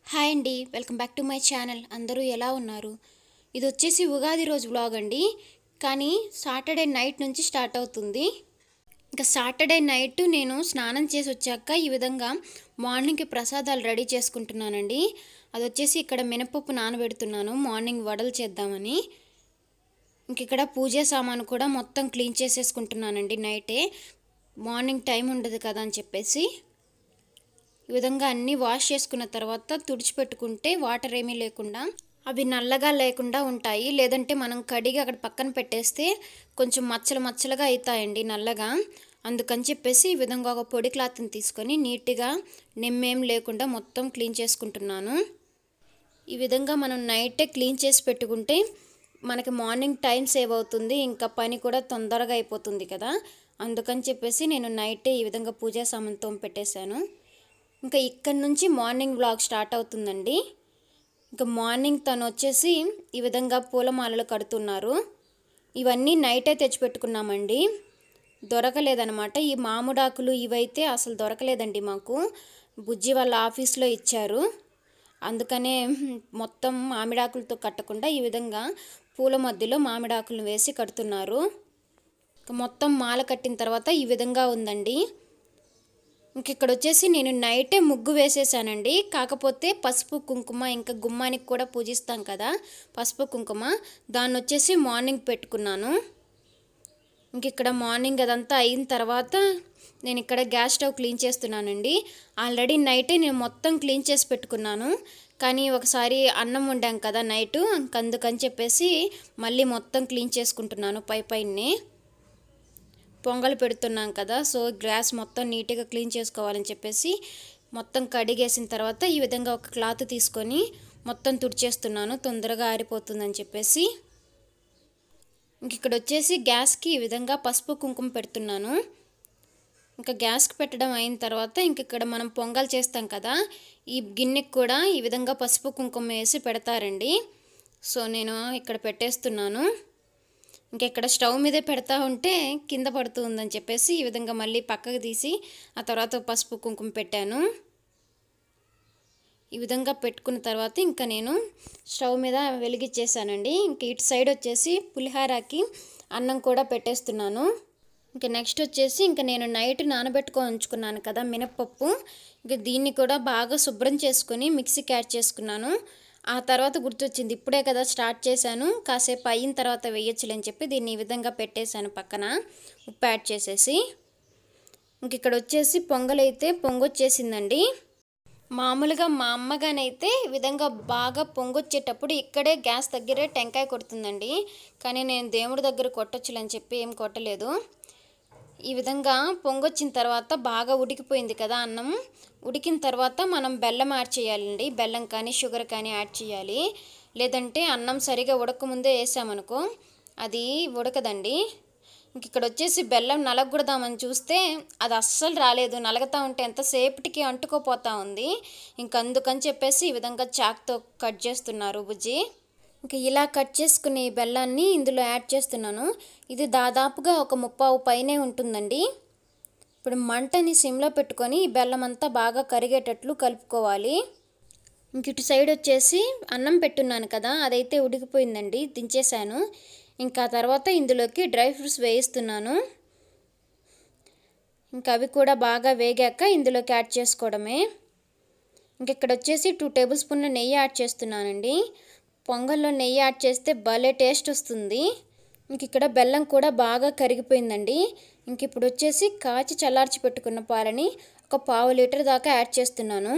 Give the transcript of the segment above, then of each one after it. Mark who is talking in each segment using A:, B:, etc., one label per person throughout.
A: hi అండి welcome back to my channel అందరూ ఎలా ఉన్నారు ఇది వచ్చేసి ఉగాది రోజు వ్లాగ్ అండి కానీ సాటర్డే నైట్ నుంచి స్టార్ట్ అవుతుంది ఇంకా సాటర్డే నైట్ నేను స్నానం చేసి వచ్చాక ఈ విధంగా మార్నింగ్కి ప్రసాదాలు రెడీ చేసుకుంటున్నానండి అది వచ్చేసి ఇక్కడ మినపప్పు నానబెడుతున్నాను మార్నింగ్ వడలు చేద్దామని ఇంక ఇక్కడ పూజా సామాను కూడా మొత్తం క్లీన్ చేసేసుకుంటున్నానండి నైటే మార్నింగ్ టైం ఉండదు కదా అని చెప్పేసి ఈ విధంగా అన్నీ వాష్ చేసుకున్న తర్వాత తుడిచిపెట్టుకుంటే వాటర్ ఏమీ లేకుండా అవి నల్లగా లేకుండా ఉంటాయి లేదంటే మనం కడిగి అక్కడ పక్కన పెట్టేస్తే కొంచెం మచ్చలు మచ్చలుగా అవుతాయండి నల్లగా అందుకని చెప్పేసి ఈ విధంగా ఒక పొడి క్లాత్ని తీసుకొని నీట్గా నిమ్మేం లేకుండా మొత్తం క్లీన్ చేసుకుంటున్నాను ఈ విధంగా మనం నైటే క్లీన్ చేసి పెట్టుకుంటే మనకి మార్నింగ్ టైం సేవ్ అవుతుంది ఇంకా పని కూడా తొందరగా అయిపోతుంది కదా అందుకని చెప్పేసి నేను నైటే ఈ విధంగా పూజా సామాన్ తోమి పెట్టేశాను ఇంకా ఇక్కడి నుంచి మార్నింగ్ వ్లాగ్ స్టార్ట్ అవుతుందండి ఇంకా మార్నింగ్ తను వచ్చేసి ఈ విధంగా పూలమాలలు కడుతున్నారు ఇవన్నీ నైటే తెచ్చిపెట్టుకున్నామండి దొరకలేదనమాట ఈ మామిడాకులు ఇవైతే అసలు దొరకలేదండి మాకు బుజ్జి వాళ్ళ ఆఫీస్లో ఇచ్చారు అందుకనే మొత్తం మామిడాకులతో కట్టకుండా ఈ విధంగా పూల మధ్యలో మామిడాకులను వేసి కడుతున్నారు ఇంకా మొత్తం మాల కట్టిన తర్వాత ఈ విధంగా ఉందండి ఇంక ఇక్కడ వచ్చేసి నేను నైటే ముగ్గు వేసేసానండి కాకపోతే పసుపు కుంకుమ ఇంకా గుమ్మానికి కూడా పూజిస్తాం కదా పసుపు కుంకుమ దాన్ని వచ్చేసి మార్నింగ్ పెట్టుకున్నాను ఇంక ఇక్కడ మార్నింగ్ అదంతా అయిన తర్వాత నేను ఇక్కడ గ్యాస్ స్టవ్ క్లీన్ చేస్తున్నానండి ఆల్రెడీ నైటే నేను మొత్తం క్లీన్ చేసి పెట్టుకున్నాను కానీ ఒకసారి అన్నం వండాం కదా నైటు అందుకని చెప్పేసి మళ్ళీ మొత్తం క్లీన్ చేసుకుంటున్నాను పై పైనే పొంగల్ పెడుతున్నాం కదా సో గ్యాస్ మొత్తం నీట్గా క్లీన్ చేసుకోవాలని చెప్పేసి మొత్తం కడిగేసిన తర్వాత ఈ విధంగా ఒక క్లాత్ తీసుకొని మొత్తం తుడిచేస్తున్నాను తొందరగా ఆరిపోతుందని చెప్పేసి ఇంక ఇక్కడ వచ్చేసి గ్యాస్కి ఈ విధంగా పసుపు కుంకుమ పెడుతున్నాను ఇంకా గ్యాస్కి పెట్టడం అయిన తర్వాత ఇంక ఇక్కడ మనం పొంగల్ చేస్తాం కదా ఈ గిన్నెకి కూడా ఈ విధంగా పసుపు కుంకుమ వేసి పెడతారండి సో నేను ఇక్కడ పెట్టేస్తున్నాను ఇంక ఇక్కడ స్టవ్ మీదే పెడతా ఉంటే కింద పడుతూ ఉందని చెప్పేసి ఈ విధంగా మళ్ళీ పక్కకు తీసి ఆ తర్వాత పసుపు కుంకుమ పెట్టాను ఈ విధంగా పెట్టుకున్న తర్వాత ఇంకా నేను స్టవ్ మీద వెలిగించేసానండి ఇంక ఇటు సైడ్ వచ్చేసి పులిహారకి అన్నం కూడా పెట్టేస్తున్నాను ఇంకా నెక్స్ట్ వచ్చేసి ఇంకా నేను నైట్ నానబెట్టుకొని ఉంచుకున్నాను కదా మినప్పప్పు ఇంకా దీన్ని కూడా బాగా శుభ్రం చేసుకొని మిక్సీకి యాడ్ చేసుకున్నాను ఆ తర్వాత గుర్తొచ్చింది ఇప్పుడే కదా స్టార్ట్ చేశాను కాసేపు అయిన తర్వాత వేయచ్చులేని చెప్పి దీన్ని ఈ విధంగా పెట్టేశాను పక్కన ఉప్పు యాడ్ చేసేసి ఇంక ఇక్కడ వచ్చేసి పొంగలైతే పొంగొచ్చేసిందండి మామూలుగా మా అమ్మగానైతే ఈ విధంగా బాగా పొంగొచ్చేటప్పుడు ఇక్కడే గ్యాస్ దగ్గరే టెంకాయ కొడుతుందండి కానీ నేను దేవుడి దగ్గర కొట్టొచ్చులని చెప్పి ఏం కొట్టలేదు ఈ విధంగా పొంగొచ్చిన తర్వాత బాగా ఉడికిపోయింది కదా అన్నం ఉడికిన తర్వాత మనం బెల్లం యాడ్ చేయాలండి బెల్లం కానీ షుగర్ కానీ యాడ్ చేయాలి లేదంటే అన్నం సరిగా ఉడకముందే వేసామనుకో అది ఉడకదండి ఇంక ఇక్కడ వచ్చేసి బెల్లం నలగకూడదామని చూస్తే అది అస్సలు రాలేదు నలగతా ఉంటే ఎంతసేపటికి అంటుకోపోతా ఉంది ఇంక అందుకని చెప్పేసి ఈ విధంగా చాక్తో కట్ చేస్తున్నారు బుజ్జి ఇంక ఇలా కట్ చేసుకునే ఈ బెల్లాన్ని ఇందులో యాడ్ చేస్తున్నాను ఇది దాదాపుగా ఒక ముప్పావు పైనే ఉంటుందండి ఇప్పుడు మంటని సిమ్లో పెట్టుకొని ఈ బెల్లం అంతా బాగా కరిగేటట్లు కలుపుకోవాలి ఇంక ఇటు సైడ్ వచ్చేసి అన్నం పెట్టున్నాను కదా అదైతే ఉడికిపోయిందండి దించేశాను ఇంకా తర్వాత ఇందులోకి డ్రై ఫ్రూట్స్ వేయిస్తున్నాను ఇంకా అవి కూడా బాగా వేగాక ఇందులోకి యాడ్ చేసుకోవడమే ఇంక ఇక్కడ వచ్చేసి టూ టేబుల్ స్పూన్ల నెయ్యి యాడ్ చేస్తున్నానండి పొంగల్లో నెయ్యి యాడ్ చేస్తే భలే టేస్ట్ వస్తుంది ఇంక ఇక్కడ బెల్లం కూడా బాగా కరిగిపోయిందండి ఇంక ఇప్పుడు వచ్చేసి కాచి చల్లార్చి పెట్టుకున్న పాలని ఒక పావు లీటర్ దాకా యాడ్ చేస్తున్నాను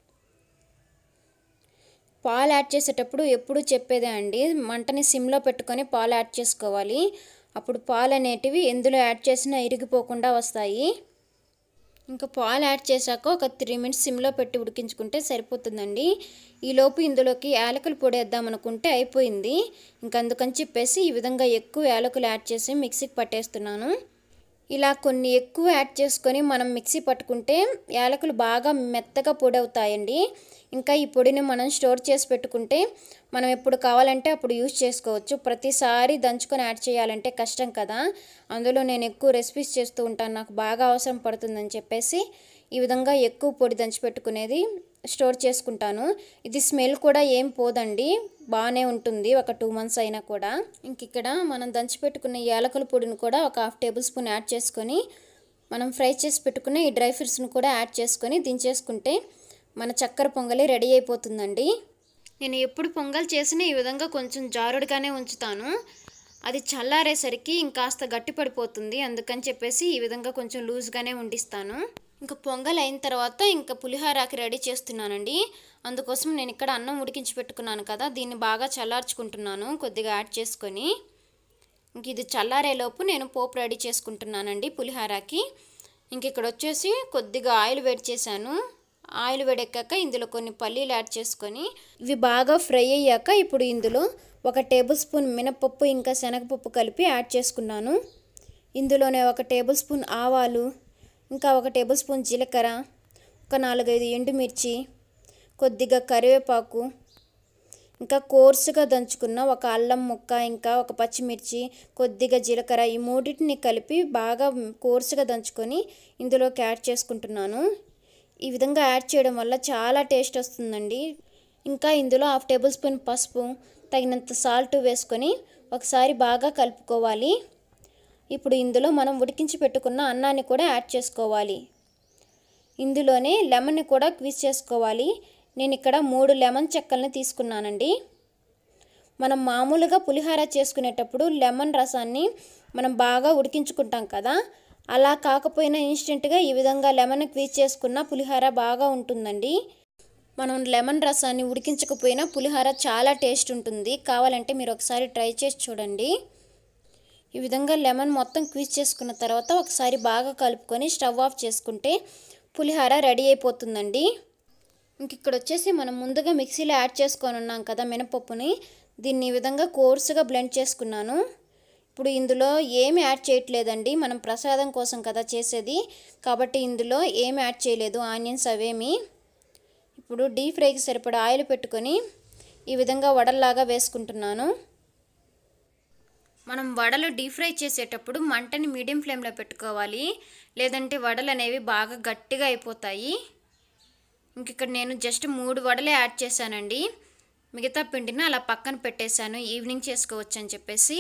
A: పాలు యాడ్ చేసేటప్పుడు ఎప్పుడు చెప్పేదే అండి మంటని సిమ్లో పెట్టుకొని పాలు యాడ్ చేసుకోవాలి అప్పుడు పాలు అనేటివి ఎందులో యాడ్ చేసినా ఇరిగిపోకుండా వస్తాయి ఇంకా పాలు యాడ్ చేశాక ఒక త్రీ మినిట్స్ సిమ్లో పెట్టి ఉడికించుకుంటే సరిపోతుందండి ఈలోపు ఇందులోకి యాలకులు పొడి వేద్దాం అనుకుంటే అయిపోయింది ఇంకా అందుకని చెప్పేసి ఈ విధంగా ఎక్కువ యాలకులు యాడ్ చేసి మిక్సీకి పట్టేస్తున్నాను ఇలా కొన్ని ఎక్కువ యాడ్ చేసుకొని మనం మిక్సీ పట్టుకుంటే యాలకులు బాగా మెత్తగా పొడి అవుతాయండి ఇంకా ఈ పొడిని మనం స్టోర్ చేసి పెట్టుకుంటే మనం ఎప్పుడు కావాలంటే అప్పుడు యూజ్ చేసుకోవచ్చు ప్రతిసారి దంచుకొని యాడ్ చేయాలంటే కష్టం కదా అందులో నేను ఎక్కువ రెసిపీస్ చేస్తూ ఉంటాను నాకు బాగా అవసరం పడుతుందని చెప్పేసి ఈ విధంగా ఎక్కువ పొడి దంచి పెట్టుకునేది స్టోర్ చేసుకుంటాను ఇది స్మెల్ కూడా ఏం పోదండి బాగానే ఉంటుంది ఒక టూ మంత్స్ అయినా కూడా ఇంక ఇక్కడ మనం దంచి పెట్టుకున్న యాలకుల పొడిని కూడా ఒక హాఫ్ టేబుల్ స్పూన్ యాడ్ చేసుకొని మనం ఫ్రై చేసి పెట్టుకున్న ఈ డ్రై ఫ్రూట్స్ని కూడా యాడ్ చేసుకొని దించేసుకుంటే మన చక్కెర పొంగలి రెడీ అయిపోతుందండి నేను ఎప్పుడు పొంగల్ చేసినా ఈ విధంగా కొంచెం జారుడుగానే ఉంచుతాను అది చల్లారేసరికి ఇంకాస్త గట్టి పడిపోతుంది అందుకని చెప్పేసి ఈ విధంగా కొంచెం లూజ్గానే ఉండిస్తాను ఇంకా పొంగల్ అయిన తర్వాత ఇంకా పులిహోరాకి రెడీ చేస్తున్నానండి అందుకోసం నేను ఇక్కడ అన్నం ఉడికించి పెట్టుకున్నాను కదా దీన్ని బాగా చల్లార్చుకుంటున్నాను కొద్దిగా యాడ్ చేసుకొని ఇంక ఇది చల్లారేలోపు నేను పోపు రెడీ చేసుకుంటున్నానండి పులిహోరాకి ఇంక ఇక్కడ వచ్చేసి కొద్దిగా ఆయిల్ వేడి చేశాను ఆయిల్ వేడెక్కాక ఇందులో కొన్ని పల్లీలు యాడ్ చేసుకొని ఇవి బాగా ఫ్రై అయ్యాక ఇప్పుడు ఇందులో ఒక టేబుల్ స్పూన్ మినపప్పు ఇంకా శనగపప్పు కలిపి యాడ్ చేసుకున్నాను ఇందులోనే ఒక టేబుల్ స్పూన్ ఆవాలు ఇంకా ఒక టేబుల్ స్పూన్ జీలకర్ర ఒక నాలుగైదు ఎండుమిర్చి కొద్దిగా కరివేపాకు ఇంకా కోర్సుగా దంచుకున్న ఒక అల్లం ముక్క ఇంకా ఒక పచ్చిమిర్చి కొద్దిగా జీలకర్ర ఈ మూడింటిని కలిపి బాగా కోర్సుగా దంచుకొని ఇందులోకి యాడ్ చేసుకుంటున్నాను ఈ విధంగా యాడ్ చేయడం వల్ల చాలా టేస్ట్ వస్తుందండి ఇంకా ఇందులో హాఫ్ టేబుల్ స్పూన్ పసుపు తగినంత సాల్ట్ వేసుకొని ఒకసారి బాగా కలుపుకోవాలి ఇప్పుడు ఇందులో మనం ఉడికించి పెట్టుకున్న అన్నాన్ని కూడా యాడ్ చేసుకోవాలి ఇందులోనే లెమన్ కూడా క్విజ్ చేసుకోవాలి నేను ఇక్కడ మూడు లెమన్ చెక్కల్ని తీసుకున్నానండి మనం మామూలుగా పులిహోర చేసుకునేటప్పుడు లెమన్ రసాన్ని మనం బాగా ఉడికించుకుంటాం కదా అలా కాకపోయినా ఇన్స్టెంట్గా ఈ విధంగా లెమన్ క్వీజ్ చేసుకున్న పులిహోర బాగా ఉంటుందండి మనం లెమన్ రసాన్ని ఉడికించకపోయినా పులిహోర చాలా టేస్ట్ ఉంటుంది కావాలంటే మీరు ఒకసారి ట్రై చేసి చూడండి ఈ విధంగా లెమన్ మొత్తం క్వీజ్ చేసుకున్న తర్వాత ఒకసారి బాగా కలుపుకొని స్టవ్ ఆఫ్ చేసుకుంటే పులిహోర రెడీ అయిపోతుందండి ఇంక ఇక్కడ వచ్చేసి మనం ముందుగా మిక్సీలో యాడ్ చేసుకొని ఉన్నాం కదా మినపప్పుని దీన్ని ఈ విధంగా కోర్సుగా బ్లెండ్ చేసుకున్నాను ఇప్పుడు ఇందులో ఏమి యాడ్ చేయట్లేదండి మనం ప్రసాదం కోసం కదా చేసేది కాబట్టి ఇందులో ఏమి యాడ్ చేయలేదు ఆనియన్స్ అవేమి ఇప్పుడు డీప్ ఫ్రైకి సరిపడా ఆయిల్ పెట్టుకొని ఈ విధంగా వడల్లాగా వేసుకుంటున్నాను మనం వడలు డీప్ ఫ్రై చేసేటప్పుడు మంటని మీడియం ఫ్లేమ్లో పెట్టుకోవాలి లేదంటే వడలు అనేవి బాగా గట్టిగా అయిపోతాయి ఇంక ఇక్కడ నేను జస్ట్ మూడు వడలే యాడ్ చేశానండి మిగతా పిండిని అలా పక్కన పెట్టేశాను ఈవినింగ్ చేసుకోవచ్చు అని చెప్పేసి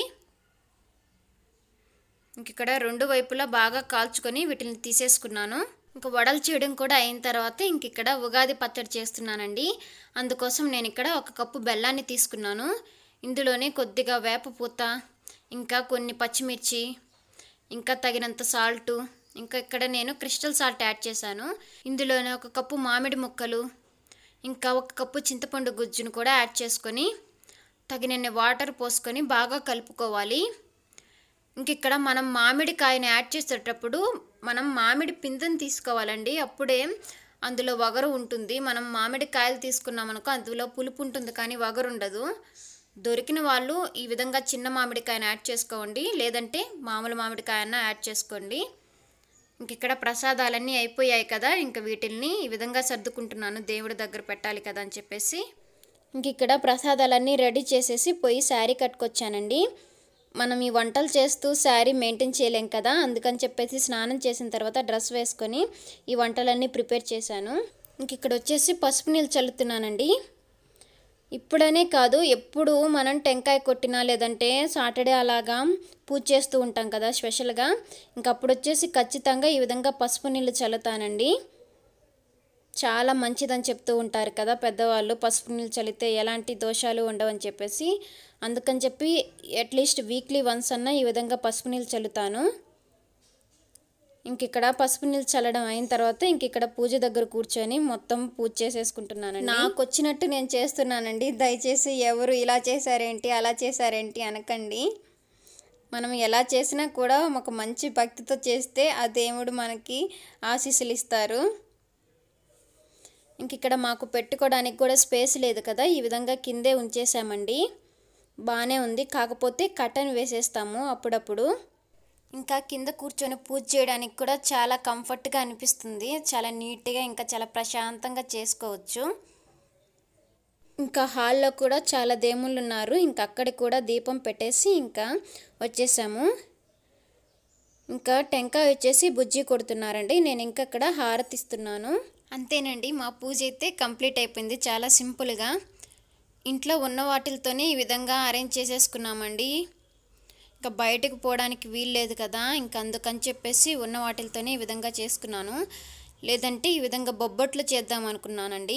A: ఇంక ఇక్కడ రెండు వైపులా బాగా కాల్చుకొని వీటిని తీసేసుకున్నాను ఇంకా వడలు చేయడం కూడా అయిన తర్వాత ఇంక ఇక్కడ ఉగాది పచ్చడి చేస్తున్నానండి అందుకోసం నేను ఇక్కడ ఒక కప్పు బెల్లాన్ని తీసుకున్నాను ఇందులోనే కొద్దిగా వేప పూత ఇంకా కొన్ని పచ్చిమిర్చి ఇంకా తగినంత సాల్టు ఇంకా ఇక్కడ నేను క్రిస్టల్ సాల్ట్ యాడ్ చేశాను ఇందులోనే ఒక కప్పు మామిడి ముక్కలు ఇంకా ఒక కప్పు చింతపండు గుజ్జును కూడా యాడ్ చేసుకొని తగినన్ని వాటర్ పోసుకొని బాగా కలుపుకోవాలి ఇంక ఇక్కడ మనం మామిడికాయని యాడ్ చేసేటప్పుడు మనం మామిడి పిందెని తీసుకోవాలండి అప్పుడే అందులో వగరు ఉంటుంది మనం మామిడికాయలు తీసుకున్నామనుకో అందులో పులుపు ఉంటుంది కానీ వగరు ఉండదు దొరికిన వాళ్ళు ఈ విధంగా చిన్న మామిడికాయని యాడ్ చేసుకోండి లేదంటే మామూలు మామిడికాయన యాడ్ చేసుకోండి ఇంక ఇక్కడ ప్రసాదాలన్నీ అయిపోయాయి కదా ఇంక వీటిల్ని ఈ విధంగా సర్దుకుంటున్నాను దేవుడి దగ్గర పెట్టాలి కదా అని చెప్పేసి ఇంక ఇక్కడ ప్రసాదాలన్నీ రెడీ చేసేసి పోయి శారీ కట్టుకొచ్చానండి మనం ఈ వంటలు చేస్తూ శారీ మెయింటైన్ చేయలేం కదా అందుకని చెప్పేసి స్నానం చేసిన తర్వాత డ్రెస్ వేసుకొని ఈ వంటలన్నీ ప్రిపేర్ చేశాను ఇంక ఇక్కడ వచ్చేసి పసుపు నీళ్ళు చల్లుతున్నానండి ఇప్పుడనే కాదు ఎప్పుడు మనం టెంకాయ కొట్టినా లేదంటే సాటర్డే అలాగా పూజ చేస్తూ ఉంటాం కదా స్పెషల్గా ఇంకప్పుడు వచ్చేసి ఖచ్చితంగా ఈ విధంగా పసుపు నీళ్ళు చల్లుతానండి చాలా మంచిదని చెప్తూ ఉంటారు కదా పెద్దవాళ్ళు పసుపు నీళ్ళు చల్లితే ఎలాంటి దోషాలు ఉండవని చెప్పేసి అందుకని చెప్పి అట్లీస్ట్ వీక్లీ వన్స్ అన్న ఈ విధంగా పసుపు నీళ్ళు చల్లుతాను ఇంక ఇక్కడ పసుపు నీళ్ళు చల్లడం అయిన తర్వాత ఇంక ఇక్కడ పూజ దగ్గర కూర్చొని మొత్తం పూజ చేసేసుకుంటున్నానండి నాకు వచ్చినట్టు నేను చేస్తున్నానండి దయచేసి ఎవరు ఇలా చేశారేంటి అలా చేశారేంటి అనకండి మనం ఎలా చేసినా కూడా ఒక మంచి భక్తితో చేస్తే ఆ దేవుడు మనకి ఆశీస్సులు ఇస్తారు ఇంక ఇక్కడ మాకు పెట్టుకోవడానికి కూడా స్పేస్ లేదు కదా ఈ విధంగా కిందే ఉంచేసామండి బాగానే ఉంది కాకపోతే కటన్ వేసేస్తాము అప్పుడప్పుడు ఇంకా కింద కూర్చొని పూజ చేయడానికి కూడా చాలా కంఫర్ట్గా అనిపిస్తుంది చాలా నీట్గా ఇంకా చాలా ప్రశాంతంగా చేసుకోవచ్చు ఇంకా హాల్లో కూడా చాలా దేవుళ్ళు ఉన్నారు ఇంకా అక్కడ కూడా దీపం పెట్టేసి ఇంకా వచ్చేసాము ఇంకా టెంకాయ వచ్చేసి బుజ్జి కొడుతున్నారండి నేను ఇంకా అక్కడ హారతి ఇస్తున్నాను అంతేనండి మా పూజ అయితే కంప్లీట్ అయిపోయింది చాలా సింపుల్గా ఇంట్లో ఉన్న వాటిలతోనే ఈ విధంగా అరేంజ్ చేసేసుకున్నామండి ఇంకా బయటకు పోవడానికి వీల్లేదు కదా ఇంకా అందుకని చెప్పేసి ఉన్న వాటిలతోనే ఈ విధంగా చేసుకున్నాను లేదంటే ఈ విధంగా బొబ్బట్లు చేద్దాం అనుకున్నానండి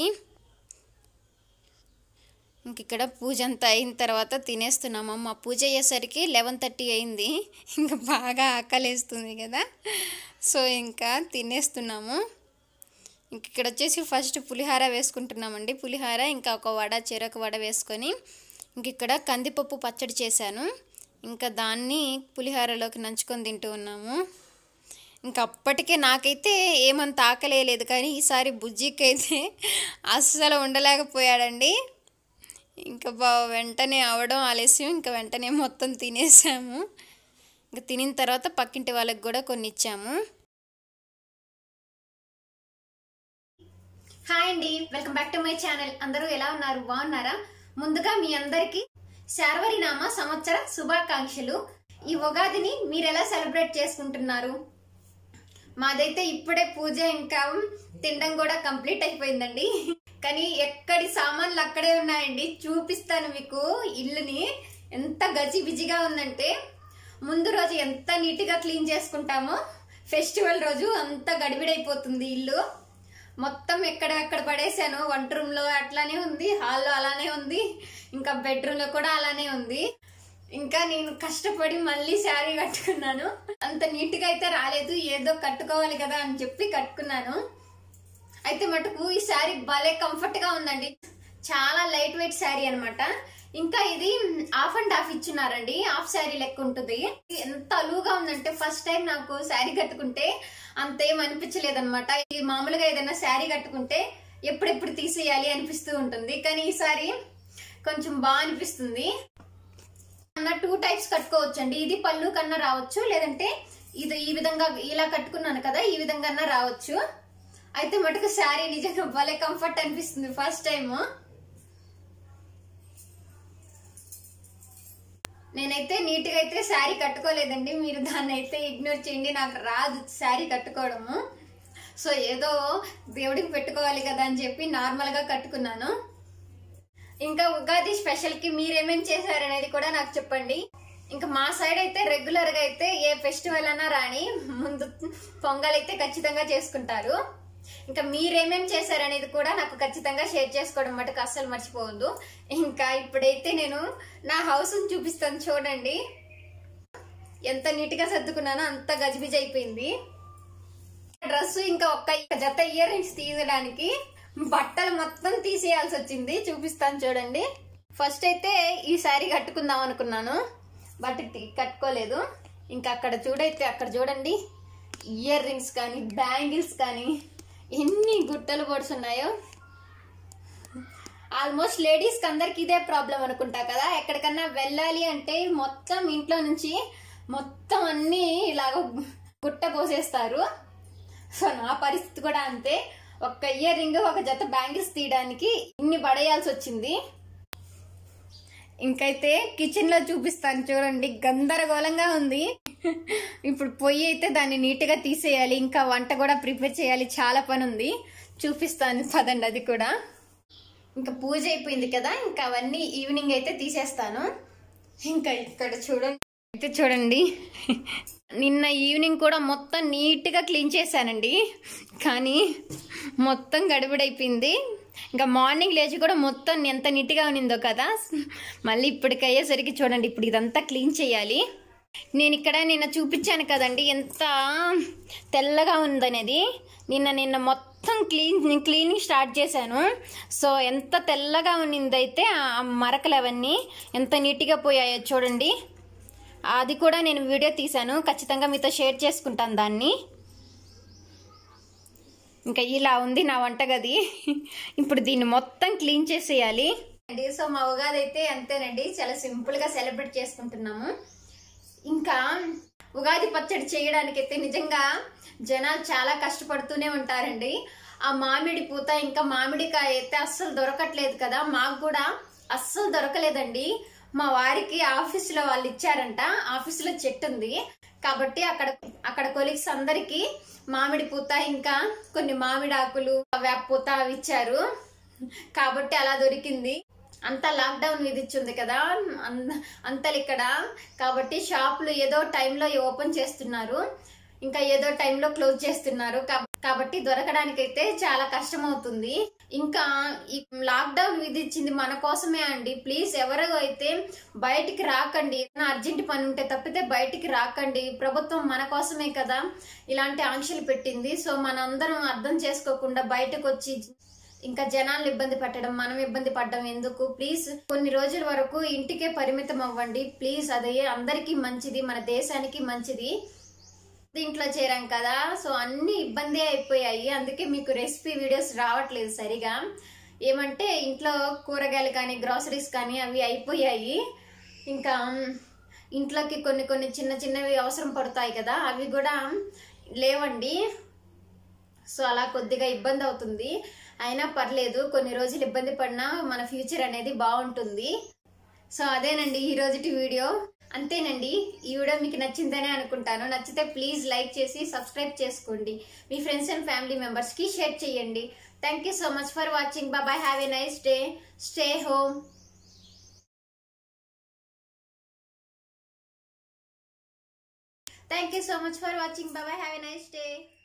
A: ఇంక ఇక్కడ పూజ అంతా అయిన తర్వాత తినేస్తున్నాము మా పూజ అయ్యేసరికి లెవెన్ థర్టీ అయింది ఇంకా బాగా ఆకలేస్తుంది కదా సో ఇంకా తినేస్తున్నాము ఇంక ఇక్కడ వచ్చేసి ఫస్ట్ పులిహార వేసుకుంటున్నామండి పులిహార ఇంకా ఒక వడ చెరొక వడ వేసుకొని ఇంక ఇక్కడ కందిపప్పు పచ్చడి చేశాను ఇంకా దాన్ని పులిహారలోకి నంచుకొని తింటూ ఉన్నాము ఇంకా అప్పటికే నాకైతే ఏమంత ఆకలేదు కానీ ఈసారి బుజ్జికైతే అస్సలు ఉండలేకపోయాడండి ఇంకా బా వెంటనే అవడం ఆలస్యం ఇంకా వెంటనే మొత్తం తినేసాము ఇంకా తినిన తర్వాత పక్కింటి వాళ్ళకి కూడా కొన్ని ఇచ్చాము హాయ్ అండి welcome back to my channel అందరూ ఎలా ఉన్నారు బాగున్నారా ముందుగా మీ అందరికి శార్వరి నామ సంవత్సర శుభాకాంక్షలు ఈ ఉగాదిని మీరు ఎలా సెలబ్రేట్ చేసుకుంటున్నారు మాదైతే ఇప్పుడే పూజ ఇంకా తినడం కూడా కంప్లీట్ అయిపోయిందండి కానీ ఎక్కడి సామాన్లు అక్కడే ఉన్నాయండి చూపిస్తాను మీకు ఇల్లుని ఎంత గజిబిజిగా ఉందంటే ముందు రోజు ఎంత నీట్గా క్లీన్ చేసుకుంటామో ఫెస్టివల్ రోజు అంత గడిబిడైపోతుంది ఇల్లు మొత్తం ఎక్కడ ఎక్కడ పడేసాను వంట రూమ్ లో అట్లానే ఉంది హాల్లో అలానే ఉంది ఇంకా బెడ్రూమ్ లో కూడా అలానే ఉంది ఇంకా నేను కష్టపడి మళ్ళీ శారీ కట్టుకున్నాను అంత నీట్ గా అయితే రాలేదు ఏదో కట్టుకోవాలి కదా అని చెప్పి కట్టుకున్నాను అయితే మటుకు ఈ శారీ భలే కంఫర్ట్ గా ఉందండి చాలా లైట్ వెయిట్ శారీ అన్నమాట ఇంకా ఇది హాఫ్ అండ్ హాఫ్ ఇచ్చున్నారండి హాఫ్ శారీ లెక్క ఉంటుంది ఎంత అలువుగా ఉందంటే ఫస్ట్ టైం నాకు శారీ కట్టుకుంటే అంతేం అనిపించలేదు అనమాట ఈ మామూలుగా ఏదైనా శారీ కట్టుకుంటే ఎప్పుడెప్పుడు తీసేయాలి అనిపిస్తూ ఉంటుంది కానీ ఈసారి కొంచెం బాగా అనిపిస్తుంది అన్న టూ టైప్స్ కట్టుకోవచ్చు అండి ఇది పళ్ళు కన్నా రావచ్చు లేదంటే ఇది ఈ విధంగా ఇలా కట్టుకున్నాను కదా ఈ విధంగా అన్నా రావచ్చు అయితే మటుకు శారీ నిజంగా భలే కంఫర్ట్ అనిపిస్తుంది ఫస్ట్ టైం నేనైతే నీట్ గా అయితే శారీ కట్టుకోలేదండి మీరు దాన్ని అయితే ఇగ్నోర్ చేయండి నాకు రాదు శారీ కట్టుకోవడము సో ఏదో దేవుడికి పెట్టుకోవాలి కదా అని చెప్పి నార్మల్ గా కట్టుకున్నాను ఇంకా ఉగాది స్పెషల్ కి మీరేమేం చేశారనేది కూడా నాకు చెప్పండి ఇంకా మా సైడ్ అయితే రెగ్యులర్ గా అయితే ఏ ఫెస్టివల్ అన్నా రాని ముందు పొంగల్ అయితే ఖచ్చితంగా చేసుకుంటారు ఇంకా మీరేమేం చేశారనేది కూడా నాకు ఖచ్చితంగా షేర్ చేసుకోవడం మటుకు అస్సలు మర్చిపోవద్దు ఇంకా ఇప్పుడైతే నేను నా హౌస్ చూపిస్తాను చూడండి ఎంత నీట్ గా సర్దుకున్నానో అంత గజిబిజి అయిపోయింది డ్రెస్ ఇంకా ఒక్క జత ఇయర్ రింగ్స్ తీయడానికి బట్టలు మొత్తం తీసేయాల్సి వచ్చింది చూపిస్తాను చూడండి ఫస్ట్ అయితే ఈ శారీ కట్టుకుందాం అనుకున్నాను బట్ టి- కట్టుకోలేదు ఇంకా అక్కడ చూడైతే అక్కడ చూడండి ఇయర్ రింగ్స్ కానీ బ్యాంగిల్స్ కానీ ఎన్ని గుట్టలు పొడుచున్నాయో ఆల్మోస్ట్ లేడీస్ కి అందరికి ఇదే ప్రాబ్లం అనుకుంటా కదా ఎక్కడికన్నా వెళ్ళాలి అంటే మొత్తం ఇంట్లో నుంచి మొత్తం అన్ని ఇలాగ గుట్ట పోసేస్తారు సో నా పరిస్థితి కూడా అంతే ఒక్క ఇయర్ రింగ్ ఒక జత బ్యాంగిల్స్ తీయడానికి ఇన్ని పడేయాల్సి వచ్చింది ఇంకైతే కిచెన్ లో చూపిస్తాను చూడండి గందరగోళంగా ఉంది ఇప్పుడు పొయ్యి అయితే దాన్ని నీట్ గా తీసేయాలి ఇంకా వంట కూడా ప్రిపేర్ చేయాలి చాలా పని ఉంది చూపిస్తాను పదండి అది కూడా ఇంకా పూజ అయిపోయింది కదా ఇంకా అవన్నీ ఈవినింగ్ అయితే తీసేస్తాను ఇంకా ఇక్కడ చూడండి అయితే చూడండి నిన్న ఈవినింగ్ కూడా మొత్తం నీట్గా క్లీన్ చేశానండి కానీ మొత్తం గడిబిడైపోయింది ఇంకా మార్నింగ్ లేచి కూడా మొత్తం ఎంత నీట్గా ఉన్నిందో కదా మళ్ళీ ఇప్పటికి అయ్యేసరికి చూడండి ఇప్పుడు ఇదంతా క్లీన్ చేయాలి నేను ఇక్కడ నిన్న చూపించాను కదండి ఎంత తెల్లగా ఉందనేది నిన్న నిన్న మొత్తం క్లీన్ క్లీనింగ్ స్టార్ట్ చేశాను సో ఎంత తెల్లగా ఉన్నిందైతే ఆ మరకలు అవన్నీ ఎంత నీట్గా పోయాయో చూడండి అది కూడా నేను వీడియో తీశాను ఖచ్చితంగా మీతో షేర్ చేసుకుంటాను దాన్ని ఇంకా ఇలా ఉంది నా వంటగది ఇప్పుడు దీన్ని మొత్తం క్లీన్ చేసేయాలి అండి సో మా ఉగాది అయితే అంతేనండి చాలా సింపుల్ గా సెలబ్రేట్ చేసుకుంటున్నాము ఇంకా ఉగాది పచ్చడి చేయడానికి అయితే నిజంగా జనాలు చాలా కష్టపడుతూనే ఉంటారండి ఆ మామిడి పూత ఇంకా మామిడికాయ అయితే అస్సలు దొరకట్లేదు కదా మాకు కూడా అస్సలు దొరకలేదండి మా వారికి ఆఫీసులో వాళ్ళు ఇచ్చారంట ఆఫీసులో చెట్టు ఉంది కాబట్టి అక్కడ అక్కడ కొలీగ్స్ అందరికి మామిడి పూత ఇంకా కొన్ని మామిడి ఆకులు వేప పూత అవి ఇచ్చారు కాబట్టి అలా దొరికింది అంతా లాక్డౌన్ విధించింది కదా అన్- అంతలు ఇక్కడ కాబట్టి షాపులు ఏదో టైంలో ఓపెన్ చేస్తున్నారు ఇంకా ఏదో టైంలో క్లోజ్ చేస్తున్నారు కాబ- కాబట్టి దొరకడానికైతే చాలా కష్టం అవుతుంది ఇంకా ఈ లాక్డౌన్ విధించింది మన కోసమే అండి ప్లీజ్ ఎవరు అయితే బయటికి రాకండి ఏదైనా అర్జెంట్ పని ఉంటే తప్పితే బయటికి రాకండి ప్రభుత్వం మన కోసమే కదా ఇలాంటి ఆంక్షలు పెట్టింది సో మనందరం అర్థం చేసుకోకుండా బయటకు వచ్చి ఇంకా జనాలను ఇబ్బంది పెట్టడం మనం ఇబ్బంది పడడం ఎందుకు ప్లీజ్ కొన్ని రోజుల వరకు ఇంటికే పరిమితం అవ్వండి ప్లీజ్ అదే అందరికీ మంచిది మన దేశానికి మంచిది దీంట్లో చేరాం కదా సో అన్ని ఇబ్బంది అయిపోయాయి అందుకే మీకు రెసిపీ వీడియోస్ రావట్లేదు సరిగా ఏమంటే ఇంట్లో కూరగాయలు కానీ గ్రాసరీస్ కానీ అవి అయిపోయాయి ఇంకా ఇంట్లోకి కొన్ని కొన్ని చిన్న చిన్నవి అవసరం పడతాయి కదా అవి కూడా లేవండి సో అలా కొద్దిగా ఇబ్బంది అవుతుంది అయినా పర్లేదు కొన్ని రోజులు ఇబ్బంది పడినా మన ఫ్యూచర్ అనేది బాగుంటుంది సో అదేనండి ఈ రోజుటి వీడియో అంతేనండి ఈ వీడియో మీకు నచ్చిందనే అనుకుంటాను నచ్చితే ప్లీజ్ లైక్ చేసి సబ్స్క్రైబ్ చేసుకోండి మీ ఫ్రెండ్స్ అండ్ ఫ్యామిలీ మెంబర్స్ కి షేర్ చేయండి thank you so much for watching bye bye have a nice day stay home thank you so much for watching bye bye have a nice day